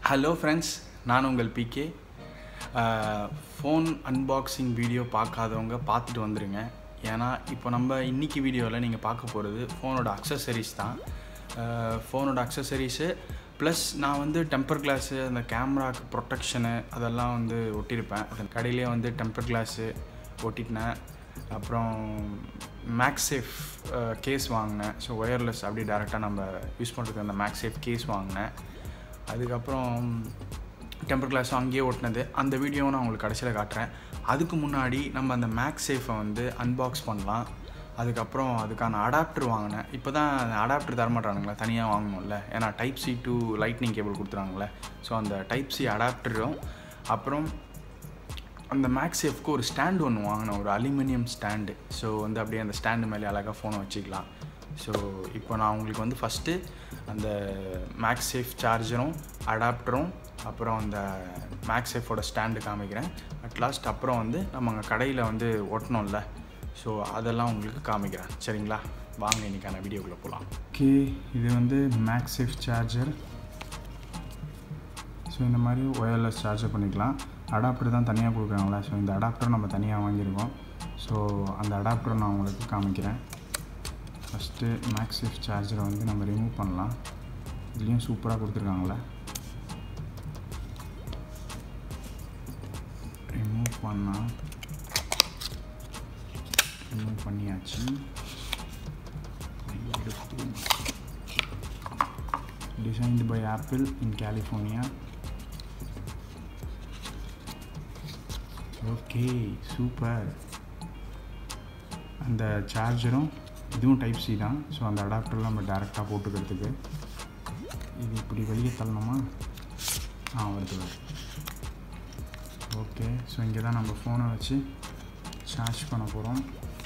Hello friends நான் உங்கள் PK phone unboxing video பார்க்காதவங்க பார்த்துட்டு வந்துடுங்க ஏன்னா இப்போ நம்ம இன்னைக்கு வீடியோவில் நீங்கள் பார்க்க போகிறது ஃபோனோட அக்சசரிஸ் தான் ஃபோனோட அக்சசரிஸு ப்ளஸ் நான் வந்து டெம்பர் கிளாஸு அந்த கேமராக்கு ப்ரொட்டெக்ஷனு அதெல்லாம் வந்து ஒட்டியிருப்பேன் அதன் கடையிலே வந்து டெம்பர் கிளாஸு ஒட்டிட்டேன் அப்புறம் மேக்ஸேஃப் கேஸ் வாங்கினேன் ஸோ ஒயர்லெஸ் அப்படி டேரெக்டாக நம்ம யூஸ் பண்ணுறதுக்கு அந்த மேக்ஸேஃப் கேஸ் வாங்கினேன் அதுக்கப்புறம் டெம்பர் கிளாஸும் அங்கேயே ஓட்டினது அந்த வீடியோவும் நான் உங்களுக்கு கடைசியில் காட்டுறேன் அதுக்கு முன்னாடி நம்ம அந்த மேக்ஸ் சேஃபை வந்து அன்பாக்ஸ் பண்ணலாம் அதுக்கப்புறம் அதுக்கான அடாப்டர் வாங்கினேன் இப்போ தான் அடாப்டர் தரமாட்டானுங்களே தனியாக வாங்கணும்ல ஏன்னா type C to lightning cable கொடுத்துறாங்களே ஸோ அந்த டைப் சி அடாப்டரும் அப்புறம் அந்த மேக்ஸேஃப்க்கு ஒரு ஸ்டாண்டு ஒன்று வாங்கினேன் ஒரு அலுமினியம் ஸ்டாண்டு ஸோ வந்து அப்படியே அந்த ஸ்டாண்டு மேலே அழகாக ஃபோனை வச்சுக்கலாம் ஸோ இப்போ நான் உங்களுக்கு வந்து ஃபஸ்ட்டு அந்த மேக்ஸேஃப் சார்ஜரும் அடாப்டரும் அப்புறம் அந்த மேக்ஸேஃபோட ஸ்டாண்டு காமிக்கிறேன் அட் லாஸ்ட் அப்புறம் வந்து நம்ம அங்கே கடையில் வந்து ஒட்டணும்ல ஸோ அதெல்லாம் உங்களுக்கு காமிக்கிறேன் சரிங்களா வாங்க இன்றைக்கான வீடியோக்குள்ளே போகலாம் ஓகே இது வந்து மேக்ஸேஃப் சார்ஜர் ஸோ இந்த மாதிரி ஒயர்லெஸ் சார்ஜர் பண்ணிக்கலாம் அடாப்டர் தான் தனியாக கொடுக்குறாங்களா ஸோ இந்த அடாப்டர் நம்ம தனியாக வாங்கியிருக்கோம் ஸோ அந்த அடாப்டர் நான் உங்களுக்கு காமிக்கிறேன் ஃபஸ்ட்டு மேக்ஸிஃப் சார்ஜரை வந்து நம்ம ரிமூவ் பண்ணலாம் இதுலேயும் சூப்பராக கொடுத்துருக்காங்களே ரிமூவ் பண்ணால் ரிமூவ் பண்ணியாச்சு designed by Apple in California okay super அந்த சார்ஜரும் இதுவும் டைப் சி தான் ஸோ அந்த அடாப்டரில் நம்ம டேரெக்டாக போட்டுக்கிறதுக்கு இது இப்படி வெளியே தள்ளணுமா ஆ வருது வருது ஓகே ஸோ இங்கே தான் நம்ம ஃபோனை வச்சு சார்ஜ் பண்ண போகிறோம்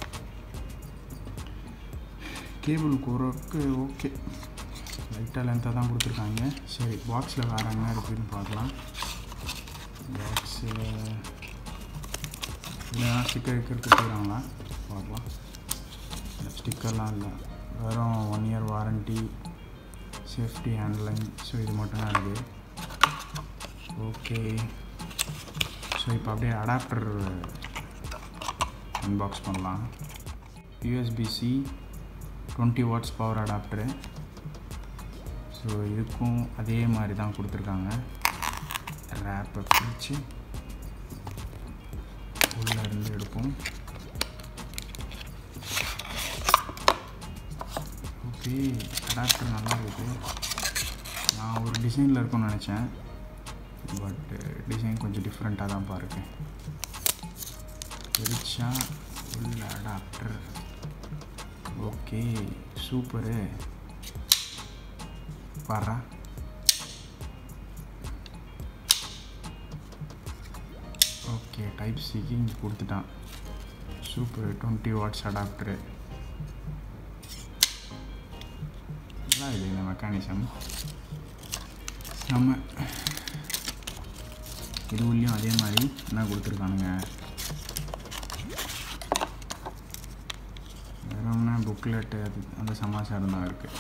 கேபிள் கூறக்கு ஓகே லைட்டாக லென்த்தாக தான் கொடுத்துருக்காங்க சரி பாக்ஸில் வேறு என்ன இருக்குதுன்னு பார்க்கலாம் பாக்ஸில் இல்லைனா ஸ்டிக்கர் வைக்கிற கொடுத்துக்கிறாங்களா பார்க்கலாம் ஸ்டிக்கர்லாம் இல்லை வெறும் one year warranty safety handling so இது மட்டும்தான் இருக்குது ஓகே ஸோ இப்போ அப்படியே அடாப்டர் அன்பாக்ஸ் பண்ணலாம் USB C twenty watts power adapter so இதுக்கும் அதே மாதிரி தான் கொடுத்துருக்காங்க ரேப்பை பிரித்து உள்ளே இருந்து எடுப்போம் ஓகே அடாப்டர் நல்லா இருக்குது நான் ஒரு டிசைனில் இருக்கும்னு நினச்சேன் பட் டிசைன் கொஞ்சம் டிஃப்ரெண்ட்டாக தான் பாருங்க பிரிச்சா உள்ள அடாப்டர் ஓகே சூப்பரு பாரா ஓகே டைப் சிக்கு இங்கே கொடுத்துட்டான் சூப்பர் டுவெண்ட்டி வாட்ஸ் அடாப்டரு நல்லா இது இந்த மெக்கானிசம் நம்ம இதுவுலேயும் அதே மாதிரி என்ன கொடுத்துருக்கானுங்க வெறும்னா புக்லெட்டு அது அந்த சமாச்சாரம் தான் இருக்குது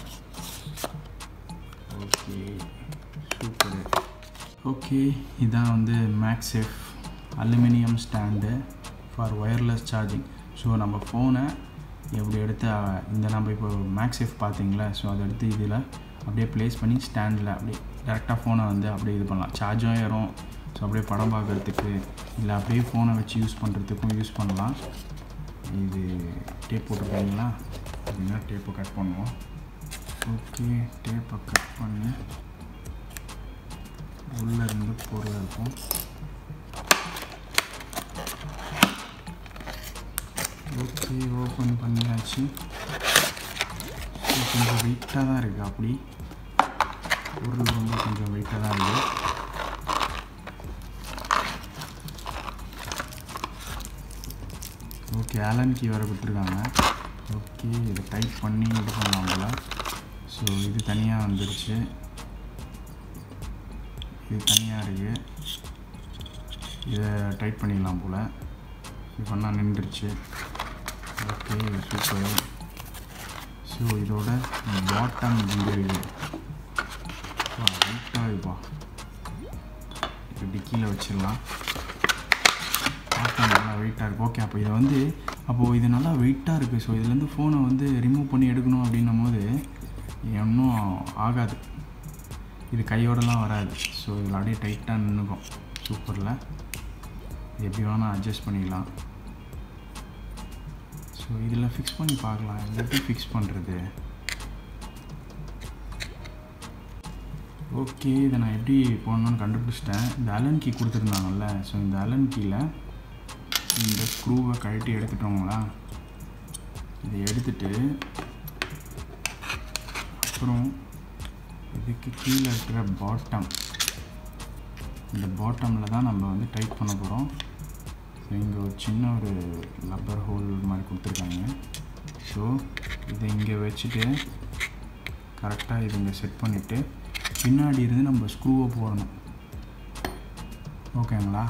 ஓகே சூப்பரு ஓகே இதான் வந்து MagSafe aluminium stand for wireless charging so நம்ம ஃபோனை எப்படி எடுத்து இந்த நம்ம இப்போ மேக்ஸேஃப் பார்த்தீங்களா ஸோ அதை எடுத்து இதில் அப்படியே ப்ளேஸ் பண்ணி ஸ்டாண்டில் அப்படியே டேரெக்டாக ஃபோனை வந்து அப்படியே இது பண்ணலாம் சார்ஜும் ஏறும் ஸோ அப்படியே படம் பார்க்குறதுக்கு இல்லை அப்படியே ஃபோனை வச்சு யூஸ் பண்ணுறதுக்கும் யூஸ் பண்ணலாம் இது டேப் போட்டிருக்கீங்களா அப்படின்னா டேப்பை கட் பண்ணுவோம் ஓகே டேப்பை கட் பண்ணி உள்ளே இருந்து பொருள் இருக்கும் ஓகே ஓப்பன் பண்ணியாச்சு கொஞ்சம் வெயிட்டாக தான் இருக்குது அப்படி பொருள் ரொம்ப கொஞ்சம் வெயிட்டாக தான் இருக்குது ஓகே ஆலன் கீ வேறு கொடுத்துருக்காங்க ஓகே இதை டைப் பண்ணி இது பண்ணலாம் போல் ஸோ இது தனியாக வந்துருச்சு இது தனியாக இருக்குது இதை டைப் பண்ணிடலாம் போல் இது பண்ணால் நின்றுச்சு ஓகே சூப்பர் ஸோ இதோட பாட்டம் இங்கே இருக்குது வெயிட்டாக இருப்பா இப்படி கீழே வச்சிடலாம் பார்த்தா நல்லா வெயிட்டாக இருக்குது ஓகே அப்போ இதை வந்து அப்போது இது நல்லா வெயிட்டாக இருக்குது ஸோ இதுலேருந்து ஃபோனை வந்து ரிமூவ் பண்ணி எடுக்கணும் அப்படின்னும் போது ஒன்றும் ஆகாது இது கையோடலாம் வராது ஸோ இதில் அப்படியே டைட்டாக நின்றுக்கும் சூப்பரில் இது எப்படி வேணால் அட்ஜஸ்ட் பண்ணிக்கலாம் ஸோ இதில் ஃபிக்ஸ் பண்ணி பார்க்கலாம் இது எப்படி ஃபிக்ஸ் பண்ணுறது ஓகே இதை நான் எப்படி போடணும்னு கண்டுபிடிச்சிட்டேன் இந்த அலன் கீ கொடுத்துருந்தாங்கல்ல ஸோ இந்த அலன் கீயில் இந்த ஸ்க்ரூவை கழட்டி எடுத்துட்டோங்களா இதை எடுத்துட்டு அப்புறம் இதுக்கு கீழே இருக்கிற பாட்டம் இந்த பாட்டமில் தான் நம்ம வந்து டைட் பண்ண போகிறோம் ஸோ இங்கே ஒரு சின்ன ஒரு லப்பர் ஹோல் மாதிரி கொடுத்துருக்காங்க ஸோ இதை இங்கே வச்சுட்டு கரெக்டாக இது இங்கே செட் பண்ணிவிட்டு பின்னாடி இருந்து நம்ம ஸ்க்ரூவை போடணும் ஓகேங்களா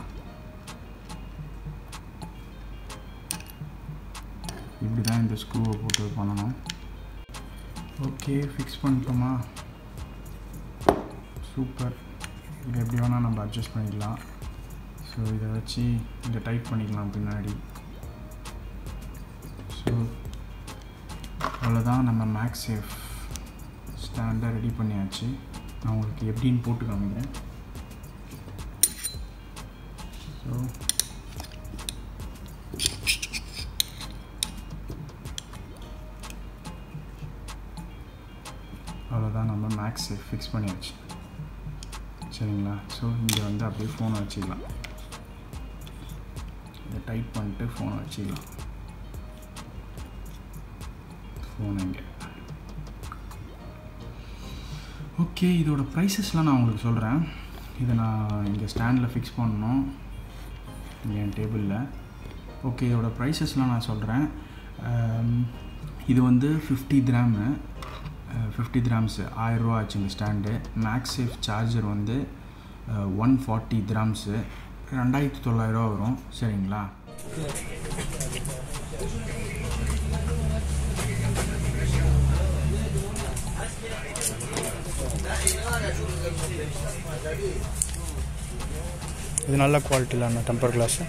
இப்படி தான் இந்த ஸ்க்ரூவை போட்டு பண்ணணும் ஓகே ஃபிக்ஸ் பண்ணிட்டோமா சூப்பர் இது எப்படி வேணால் நம்ம அட்ஜஸ்ட் பண்ணிக்கலாம் ஸோ இதை வச்சு இதை டைட் பண்ணிக்கலாம் பின்னாடி ஸோ அவ்வளோதான் நம்ம மேக்ஸ் சேஃப் ஸ்டாண்டை ரெடி பண்ணியாச்சு நான் உங்களுக்கு எப்படின்னு போட்டு காமிக்கிறேன் ஸோ அவ்வளோதான் நம்ம மேக்ஸ் ஃபிக்ஸ் பண்ணியாச்சு சரிங்களா ஸோ இங்கே வந்து அப்படியே ஃபோனை வச்சுக்கலாம் இதை டைட் பண்ணிட்டு ஃபோனை வச்சுக்கலாம் ஃபோன் இங்கே ஓகே இதோட ப்ரைஸஸ்லாம் நான் உங்களுக்கு சொல்கிறேன் இதை நான் இங்கே ஸ்டாண்டில் ஃபிக்ஸ் பண்ணணும் என் டேபிளில் ஓகே இதோட ப்ரைஸஸ்லாம் நான் சொல்கிறேன் இது வந்து ஃபிஃப்டி கிராமு ஃபிஃப்டி கிராம்ஸு ஆயிரரூவா ஆச்சு இந்த ஸ்டாண்டு மேக்ஸ் சேஃப் சார்ஜர் வந்து ஒன் ஃபார்ட்டி கிராம்ஸு ரெண்டாயிரத்தி தொள்ளாயிரரூவா வரும் சரிங்களா இது நல்ல குவாலிட்டியில் அந்த டெம்பர் கிளாஸு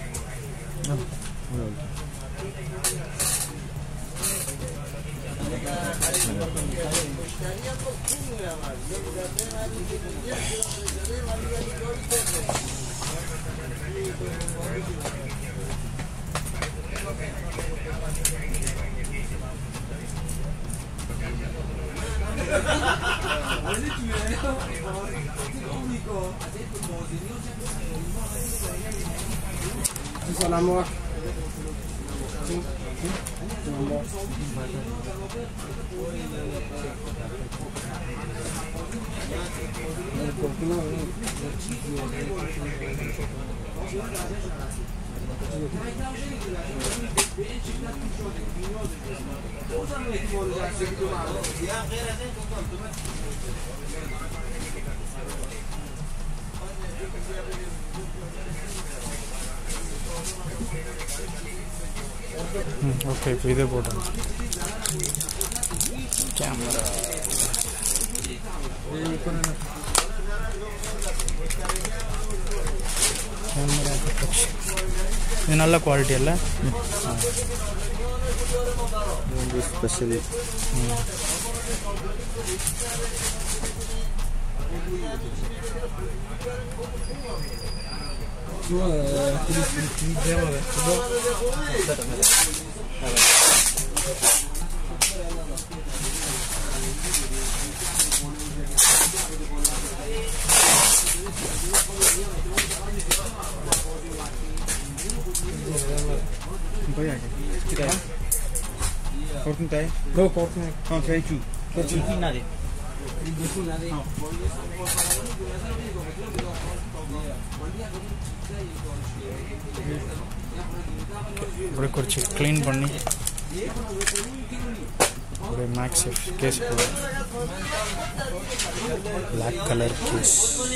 ஓகே இப்போ இதே போட்டோம் கேமரா கேமரா இது நல்ல குவாலிட்டி அல்ல ಒಂದು ಸ್ಪೆಷಲ್ Go Fortnite. ಹಾಂ ಥ್ಯಾಂಕ್ ಯು அப்படியே கொஞ்சம் க்ளீன் பண்ணி அப்படியே Mag case black colour case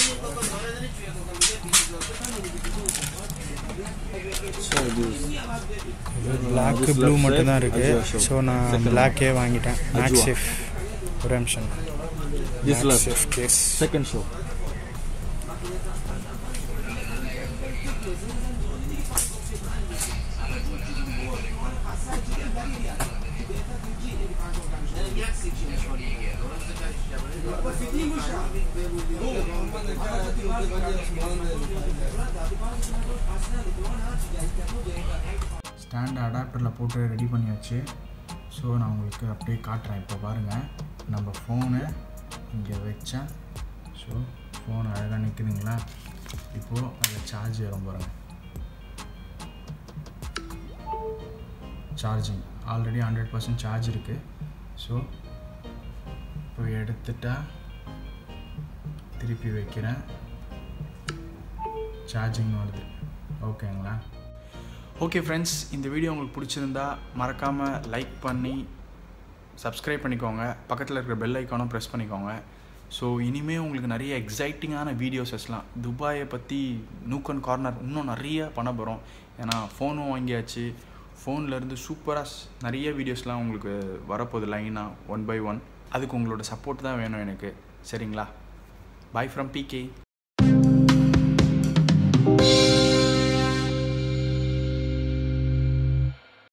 so ಇದು பிளாக் This ப்ளூ left மட்டும் தான் side, இருக்கு Azure show. ஸோ நான் Second பிளாக்கே வாங்கிட்டேன் மேக்ஸ் Azure. சேஃப் ஒரு நிமிஷம் This left. Safe case second show stand அடாப்டரில் போட்டு ரெடி பண்ணியாச்சு ஸோ நான் உங்களுக்கு அப்படியே காட்டுறேன் இப்போ பாருங்கள் நம்ம ஃபோனை இங்கே வச்சேன் ஸோ ஃபோன் அழகாக நிற்குதுங்களா இப்போது அதில் சார்ஜ் ஏறும் பாருங்கள் charging already hundred percent charge இருக்குது ஸோ இப்போ எடுத்துட்டா திருப்பி வைக்கிறேன் சார்ஜிங் வருது ஓகேங்களா ஓகே ஃப்ரெண்ட்ஸ் இந்த வீடியோ உங்களுக்கு பிடிச்சிருந்தா மறக்காமல் லைக் பண்ணி சப்ஸ்கிரைப் பண்ணிக்கோங்க பக்கத்தில் இருக்கிற பெல் ஐக்கானும் ப்ரெஸ் பண்ணிக்கோங்க ஸோ இனிமேல் உங்களுக்கு நிறைய எக்ஸைட்டிங்கான வீடியோஸஸ்லாம் துபாயை பற்றி நூக் அண்ட் கார்னர் இன்னும் நிறைய பண்ண போகிறோம் ஏன்னா ஃபோனும் வாங்கியாச்சு ஃபோன்லேருந்து சூப்பராக நிறைய வீடியோஸ்லாம் உங்களுக்கு வரப்போகுது லைனாக ஒன் பை ஒன் அதுக்கு உங்களோட சப்போர்ட் தான் வேணும் எனக்கு சரிங்களா பாய் ஃப்ரம் பிகே